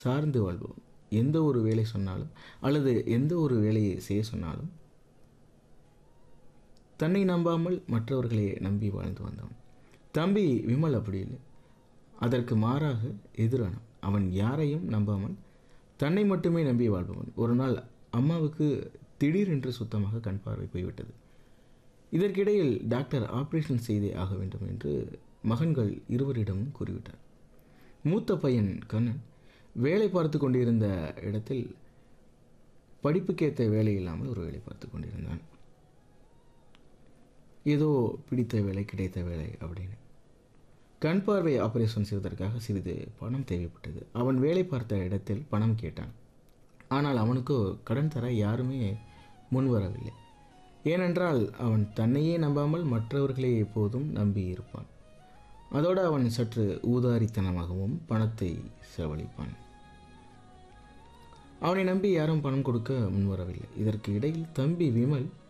சார்ந்து வாழ்பவன் எந்த ஒரு வேலை சொன்னாலும் அல்லது எந்த ஒரு வேலையை செய்ய சொன்னாலும் தன்னை நம்பாமல் மற்றவர்களை நம்பி வாழ்ந்து வந்தவன் தம்பி விமல் அப்படி இல்லை அதற்கு மாறாக எதிரானவன் அவன் யாரையும் நம்பாமல் தன்னை மட்டுமே நம்பி வாழ்பவன் ஒரு நாள் அம்மாவுக்கு திடீரென்று சுத்தமாக கண் பார்வை போய்விட்டது இதற்கிடையில் டாக்டர் ஆபரேஷன் செய்தே ஆக வேண்டும் என்று மகன்கள் இருவரிடமும் கூறிவிட்டார் மூத்த பையன் கண்ணன் வேலை பார்த்து கொண்டிருந்த இடத்தில் படிப்புக்கேற்ற வேலை இல்லாமல் ஒரு வேலை பார்த்து கொண்டிருந்தான் ஏதோ பிடித்த வேலை கிடைத்த வேலை அப்படின்னு கண் பார்வை ஆபரேஷன் செய்வதற்காக சிறிது பணம் தேவைப்பட்டது அவன் வேலை பார்த்த இடத்தில் பணம் கேட்டான் ஆனால் அவனுக்கோ கடன் தர யாருமே முன்வரவில்லை ஏனென்றால் அவன் தன்னையே நம்பாமல் மற்றவர்களை எப்போதும் நம்பி இருப்பான் அதோடு அவன் சற்று ஊதாரித்தனமாகவும் பணத்தை செலவழிப்பான் அவனை நம்பி யாரும் பணம் கொடுக்க முன்வரவில்லை இதற்கு இடையில் தம்பி விமல்